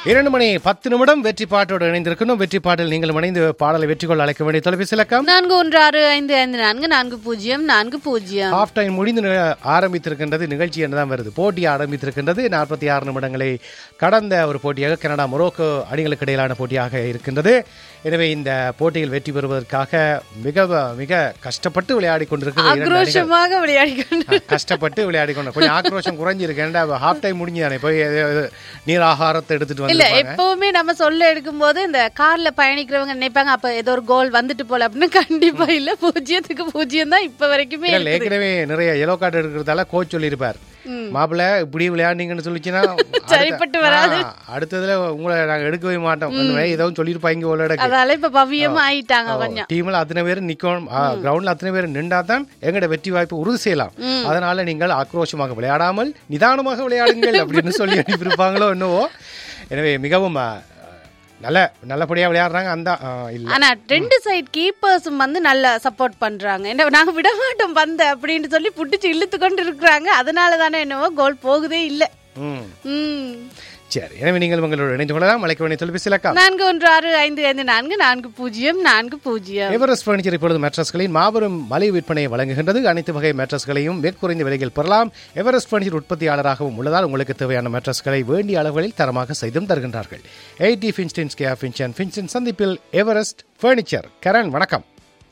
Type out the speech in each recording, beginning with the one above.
இரண்டு மணி பத்து நிமிடம் வெற்றி பாட்டோடு இணைந்திருக்கணும் வெற்றி பாட்டில் நீங்கள் இணைந்து பாடலை வெற்றி கொள்ள அழைக்க வேண்டிய தொலைபேசி இலக்கம் நான்கு ஒன்று ஆறு ஐந்து ஐந்து நான்கு நான்கு பூஜ்ஜியம் நான்கு பூஜ்ஜியம் ஹாஃப் டைம் முடிந்து நி- ஆரம்பித்திருக்கின்றது நிகழ்ச்சி என்னதான் வருது போட்டி ஆரம்பித்திருக்கின்றது நாற்பத்தி ஆறு நிமிடங்களை கடந்த ஒரு போட்டியாக கனடா மொரோக்கோ அணிகளுக்கு இடையிலான போட்டியாக இருக்கின்றது எனவே இந்த போட்டியில் வெற்றி பெறுவதற்காக மிக மிக கஷ்டப்பட்டு விளையாடி கொண்டிருக்கிற இரண்டு அணிகள் ஆக்ரோஷமாக விளையாடி கொண்டு கஷ்டப்பட்டு விளையாடி கொண்டு கொஞ்சம் ஆக்ரோஷம் குறைஞ்சிருக்கு ஏன்டா ஹாஃப் டைம் முடிஞ்சுதானே போய் எது- எது நீர் ஆகாரத்தை எடுத்துட்டு இல்ல வந்து எப்பவுமே நம்ம சொல்ல எடுக்கும்போது இந்த கார்ல பயணிக்கிறவங்க நினைப்பாங்க அப்ப ஏதோ ஒரு கோல் வந்துட்டு போல அப்படின்னு கண்டிப்பா இல்ல பூஜ்ஜியத்துக்கு பூஜ்ஜியம் தான் இப்ப வரைக்குமே இல்ல இருக்குது. ஏற்கனவே நிறைய எல்லோ கார்டு எடுக்கிறதால கோச் சொல்லியிருப்பார் மாப்பிள்ள இப்படி விளையாண்டீங்கன்னு சொல்லிச்சுன்னா சரிப்பட்டு வராது. ஆ, அடுத்ததுல உங்களை நாங்க எடுக்கவே மாட்டோம் அந்த மாதிரி ஏதோ சொல்லியிருப்பாங்க உள்ள இடக்கு அதால இப்ப பவ்யமா ஆயிட்டாங்க கொஞ்சம் டீம்ல அத்தனை பேர் நிக்கணும் கிரவுண்ட்ல அத்தனை பேர் நின்றா தான் எங்கட வெற்றி வாய்ப்பு உறுதி செய்யலாம் அதனால நீங்கள் ஆக்ரோஷமாக விளையாடாமல் நிதானமாக விளையாடுங்கள் அப்படின்னு சொல்லி அனுப்பியிருப்பாங்களோ என்னவோ எனவே மிகவும் ஆ, நல்ல நல்லபடியா விளையாடுறாங்க அந்த ஆ, இல்ல ஆனா ரெண்டு சைடு கீப்பர்ஸும் வந்து நல்லா சப்போர்ட் பண்றாங்க என்ன நாங்க விட மாட்டோம் பந்த அப்படின்னு சொல்லி புடிச்சு இழுத்து கொண்டு இருக்கிறாங்க அதனால தானே என்னவோ கோல் போகுதே இல்ல ம் ம் சரி எனவே நீங்கள் உங்களோட இணைந்து கொள்ளலாம் அழைக்க வேண்டிய தொலைபேசி இலக்கம் நான்கு ஒன்று ஆறு ஐந்து ஐந்து நான்கு நான்கு பூஜ்ஜியம் நான்கு பூஜ்ஜியம் எவரெஸ்ட் பர்னிச்சர் இப்பொழுது மேட்ரஸ்களின் மாபெரும் மலை விற்பனையை வழங்குகின்றது அனைத்து வகை மேட்ரஸ்களையும் மிக குறைந்த விலையில் பெறலாம் எவரெஸ்ட் பர்னிச்சர் உற்பத்தியாளராகவும் உள்ளதால் உங்களுக்கு தேவையான மேட்ரஸ்களை வேண்டிய அளவுகளில் தரமாக செய்தும் தருகின்றார்கள் எயிட்டி ஃபின்ஸ்டின் ஸ்கே ஃபின்சன் ஃபின்சன் சந்திப்பில் எவரெஸ்ட் பர்னிச்சர் கரண் வணக்கம்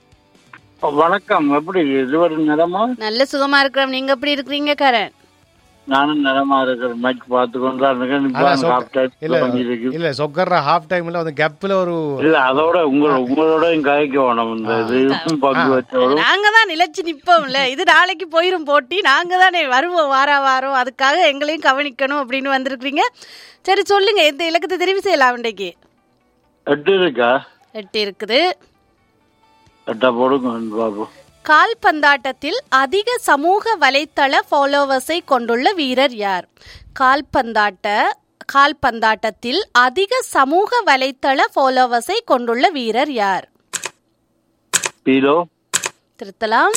வணக்கம் எப்படி இதுவரை நிறமா நல்ல சுகமா இருக்கிறோம் நீங்க எப்படி இருக்கிறீங்க கரண் நானும் நிறமா இருக்கிற மேட்ச் பார்த்து கொண்டு தான் இருக்கேன் இப்ப அதான் half சொக்க- time இல்ல தொடங்கியிருக்கு. இல்ல சொக்கர்ற ஹாஃப் டைம்ல அந்த கேப்ல ஒரு இல்ல அதோட உங்களோட உங்களோட கதைக்கு வேணும் இந்த இது பங்கு வச்சோடும் நாங்க தான் நிலைச்சு நிப்போம்ல இது நாளைக்கு போயிரும் போட்டி நாங்க தானே வருவோம் வாரா வாரம் அதுக்காக எங்களையும் கவனிக்கணும் அப்படின்னு வந்திருக்கீங்க சரி சொல்லுங்க எந்த இலக்கத்தை தெரிவு செய்யலாம் இன்றைக்கு எட்டு இருக்கா எட்டு இருக்குது எட்டா போடுங்க பாபு கால்பந்தாட்டத்தில் அதிக சமூக வலைத்தள ஃபாலோவர்ஸை கொண்டுள்ள வீரர் யார் கால்பந்தாட்ட கால்பந்தாட்டத்தில் அதிக சமூக வலைத்தள ஃபாலோவர்ஸை கொண்டுள்ள வீரர் யார் பீலோ திருத்தலாம்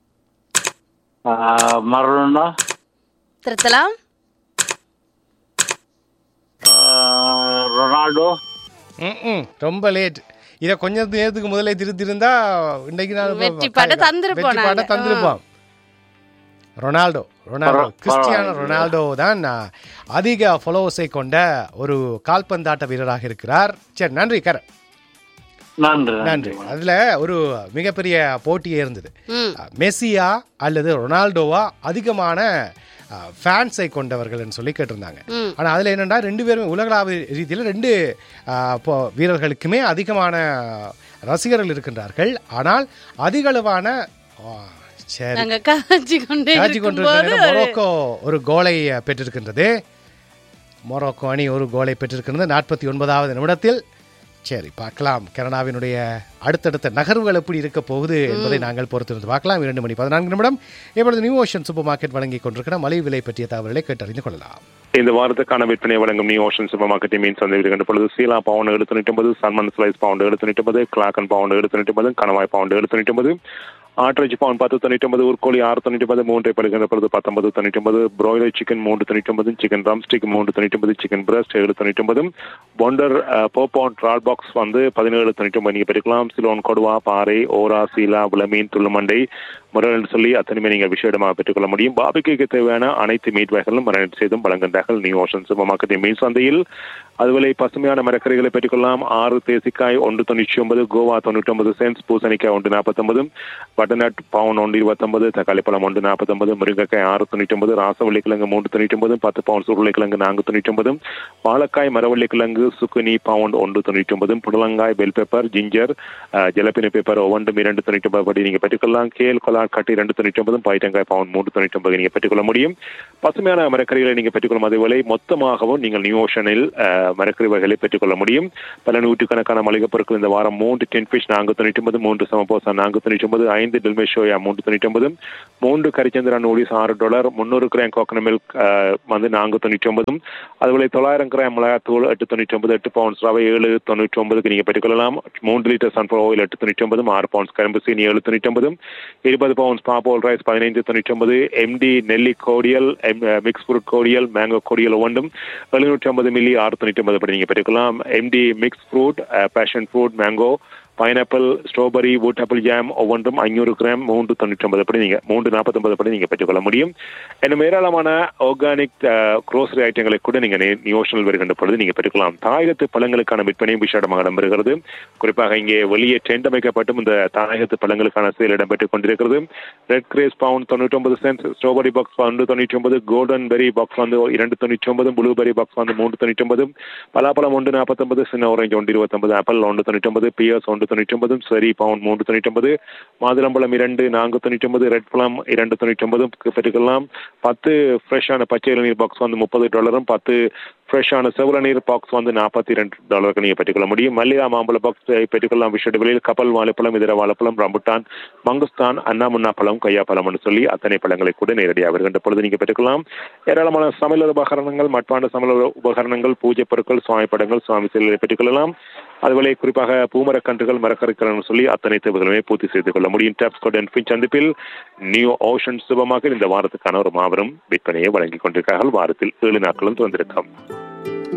மரணா திருத்தலாம் ரொனால்டோ ம்ம், ரொம்ப லேட் இத கொஞ்ச நேரத்துக்கு முதல்ல திருத்திருந்தா இன்னைக்கு நான் வெற்றி பாட்டை தந்திருப்போம் வெற்றி பாட்டை நாங்க. தந்திருப்போம் ரொனால்டோ ரொனால்டோ கிறிஸ்டியானோ ரொனால்டோ தான் ஆ, அதிக ஃபாலோவர்ஸை கொண்ட ஒரு கால்பந்தாட்ட வீரராக இருக்கிறார் சரி நன்றி கர நன்றி நன்றி அதுல ஒரு மிகப்பெரிய போட்டியே இருந்தது ம் மெஸ்ஸியா அல்லது ரொனால்டோவா அதிகமான ஃபேன்ஸை கொண்டவர்கள்னு சொல்லி கேட்டிருந்தாங்க ம். ஆனா அதுல என்னன்னா ரெண்டு பேரும் உலகளாவிய ரீதியில் ரெண்டு ஆ, இப்போ வீரர்களுக்குமே அதிகமான ரசிகர்கள் இருக்கின்றார்கள் ஆனால் அதிக அளவான ஆ, சரி நாங்க காட்சி கொண்டே காட்சி இருக்கும்போது கொண்டிருக்கிற மொரோக்கோ ஒரு கோலை பெற்றிருக்கின்றது மொரோக்கோ அணி ஒரு கோலை பெற்றிருக்கின்றது நாற்பத்தி ஒன்பதாவது நிமிடத்தில் சரி பார்க்கலாம் கனடாவினுடைய அடுத்தடுத்த நகர்வுகள் எப்படி இருக்க போகுது என்பதை நாங்கள் பொறுத்திருந்து பார்க்கலாம் இரண்டு மணி பதினான்கு நிமிடம் இப்பொழுது நியூ ஓஷன் சூப்பர் மார்க்கெட் வழங்கி கொண்டிருக்கிற மலிவு விலை பற்றிய தகவல்களை கேட்டறிந்து கொள்ளலாம் இந்த வாரத்துக்கான விற்பனை வழங்கும் நியூ ஓஷன் சூப்பர் மார்க்கெட் மீன் சந்தை இருக்கின்ற பொழுது சீலா பவுண்ட் எழுநூற்றி ஒன்பது சல்மன் ஸ்லைஸ் பவுண்ட் எழுநூற்றி ஒன்பது கிளாக்கன் பவுண்ட் எழுநூற்றி ஒன்பது கணவாய் பவுண்ட் எழுநூற்றி ஒன்பது ஆட்ரேஜ் பவுண்ட் பத்து தொண்ணூற்றி ஒன்பது ஊர்கோழி ஆறு தொண்ணூற்றி ஒன்பது மூன்றை படுகின்ற பொழுது பத்தொன்பது தொண்ணூற்றி ஒன்பது பிராய்லர் சிக்கன் மூன்று தொண்ணூற்றி ஒன்பது சிக்கன் ட்ரம்ஸ்டிக் மூன்று தொண்ணூற்றி ஒன்பது சிக்கன் பிரஸ்ட் ஏழு தொண்ணூற்றி ஒன்பது பொண்டர் போ பவுண்ட் ரால் பாக்ஸ் வந்து பதினேழு தொண்ணூற்றி ஒன்பது நீங்கள் பெற்றுக்கலாம் சிலோன் கொடுவா பாறை ஓரா சீலா விளமீன் துள்ளுமண்டை முரண் சொல்லி அத்தனையுமே நீங்கள் விஷயமாக பெற்றுக்கொள்ள முடியும் பாபிக்கு தேவையான அனைத்து மீட் வகைகளும் மரணம் செய்தும் வழங்குகின்றார்கள் நியூ ஓஷன் சூப்பர் மார்க்கெட் மீன் சந்தையில் அதுவரை பசுமையான மரக்கறிகளை பெற்றுக்கொள்ளலாம் ஆறு தேசிக்காய் ஒன்று தொண்ணூற்றி ஒன்பது கோவா தொண்ணூற்றி ஒன்பது சென்ஸ் பூசணிக்காய் ஒன்று நாற்பத்தொன்பது பட்டர்நட் பவுன் ஒன்று இருபத்தொன்பது தக்காளி பழம் ஒன்று நாற்பத்தொன்பது முருங்கைக்காய் ஆறு தொண்ணூற்றி ஒன்பது ராசவள்ளி கிழங்கு மூன்று தொண்ணூற்றி ஒன்பது பத்து பவுண்ட் உருளைக்கிழங்கு நான்கு தொண்ணூற்றி ஒன்பது பாலக்காய் மரவள்ளி கிழங்கு சுக்குனி பவுண்ட் ஒன்று தொண்ணூற்றி ஒன்பது புடலங்காய் bell pepper ginger jalapeno pepper ஒவ்வொன்றும் இரண்டு தொண்ணூற்றி ஒன்பது படி நீங்கள் பெற்றுக்கொள்ளலாம் கேல் கொலா கட்டி ரெண்டு தொண்ணூற்றி ஒன்பது பைட்டங்காய் பவுண்ட் மூன்று தொண்ணூற்றி ஒன்பது நீங்கள் பெற்றுக்கொள்ள முடியும் பசுமையான மரக்கறிகளை நீங்கள் பெற்றுக்கொள்ளும் அதே வேளை மொத்தமாகவும் நீங்கள் நியூ ஓஷனில் மரக்கறி வகைகளை பெற்றுக்கொள்ள முடியும் பல நூற்றுக்கணக்கான மளிகை பொருட்கள் இந்த வாரம் மூன்று டென் ஃபிஷ் நான்கு தொண்ணூற்றி ஒன்பது மூன்று சமபோசா நான்கு தொண்ணூற்றி ஒன்பது ஐந்து ஐந்து டெல்மே சோயா மூன்று தொண்ணூற்றி ஒன்பது மூன்று கரிச்சந்திரா நூடிஸ் ஆறு டாலர் முந்நூறு கிராம் கோகனட் மில்க் வந்து நான்கு தொண்ணூற்றி ஒன்பதும் அதுபோல தொள்ளாயிரம் கிராம் மிளகாத்தூள் எட்டு தொண்ணூற்றி ஒன்பது எட்டு பவுன்ஸ் ரவை ஏழு தொண்ணூற்றி ஒன்பதுக்கு நீங்கள் பெற்றுக்கொள்ளலாம் மூன்று லிட்டர் சன்ஃப்ளவர் ஆயில் எட்டு தொண்ணூற்றி ஒன்பதும் ஆறு பவுன்ஸ் கரும்பு சீனி ஏழு தொண்ணூற்றி ஒன்பதும் இருபது பவுன்ஸ் பாப்போல் ரைஸ் பதினைந்து தொண்ணூற்றி ஒன்பது M T Nelli cordial mix fruit cordial mango cordial ஒவ்வொன்றும் எழுநூற்றி ஐம்பது மில்லி ஆறு தொண்ணூற்றி ஒன்பது படி நீங்கள் பெற்றுக்கலாம் M T mix fruit passion fruit mango pineapple strawberry wood apple jam ஒவ்வொன்றும் ஐநூறு கிராம் மூன்று தொண்ணூற்றி ஒன்பது படி நீங்கள் மூன்று நாற்பத்தொன்பது படி நீங்கள் பெற்றுக்கொள்ள முடியும் இன்னும் ஏராளமான ஆர்கானிக் க்ரோசரி ஐட்டங்களை கூட நீங்கள் நியோஷனல் வருகின்ற பொழுது நீங்கள் பெற்றுக்கலாம் தாயகத்து பழங்களுக்கான விற்பனையும் விசேடமாக இடம்பெறுகிறது குறிப்பாக இங்கே வெளியே டென்ட் அமைக்கப்பட்டும் இந்த தாயகத்து பழங்களுக்கான சேல் இடம்பெற்றுக் கொண்டிருக்கிறது ரெட் கிரேஸ் பவுண்ட் தொண்ணூற்றி ஒன்பது சென்ட் ஸ்ட்ராபெரி பாக்ஸ் வந்து தொண்ணூற்றி ஒன்பது கோல்டன் பெரி பாக்ஸ் வந்து இரண்டு தொண்ணூற்றி ஒன்பது ப்ளூபெரி பாக்ஸ் வந்து மூன்று தொண்ணூற்றி ஒன்பது பலாப்பழம் ஒன்று நாற்பத்தொன்பது சின்ன ஆரஞ்சு ஒன்று இருபத்தொன்பது ஆப்பிள் ஒன்று தொண்ணூற்றி ஒன்பது பியர்ஸ் ஒன்று தொண்ணூற்றி ஒன்பது சரி பவுண்ட் மூன்று தொண்ணூற்றி ஒன்பது மாதுளம்பழம் இரண்டு நான்கு தொண்ணூற்றி ஒன்பது ரெட் பழம் இரண்டு தொண்ணூற்றி ஒன்பது பெற்றுக்கொள்ளலாம் பத்து ஃப்ரெஷ்ஷான பச்சை இளநீர் பாக்ஸ் வந்து முப்பது டாலரும் பத்து ஃப்ரெஷ்ஷான செவல நீர் பாக்ஸ் வந்து நாற்பத்தி ரெண்டு டாலருக்கு நீங்கள் பெற்றுக்கொள்ள முடியும் மல்லிகா மாம்பழ பாக்ஸ் பெற்றுக்கொள்ளலாம் விஷய விலையில் கப்பல் வாழைப்பழம் இதர வாழைப்பழம் ரம்புட்டான் மங்குஸ்தான் அண்ணாமுன்னா பழம் கொய்யா பழம்னு சொல்லி அத்தனை பழங்களை கூட நேரடியாக வருகின்ற பொழுது நீங்கள் பெற்றுக்கலாம் ஏராளமான சமையல் உபகரணங்கள் மட்பாண்ட சமையல் உபகரணங்கள் பூஜை பொருட்கள் சுவாமி படங்கள் சுவாமி சிலைகளை பெற்றுக்கொள்ளலாம் அதுபோல குறிப்பாக பூமரக்கன்றுகள் மரக்கரைக்கிறன்னு சொல்லி அத்தனை தேவைகளுமே பூர்த்தி செய்து கொள்ள முடியும் டேப்ஸ் கோட் அண்ட் ஃபின் சந்திப்பில் நியூ ஓஷன் சுபமாக இந்த வாரத்துக்கான ஒரு மாபெரும் விற்பனையை வழங்கிக் கொண்டிருக்கிறார்கள் வாரத்தில் ஏழு நாட்களும் திறந்திருக்கும்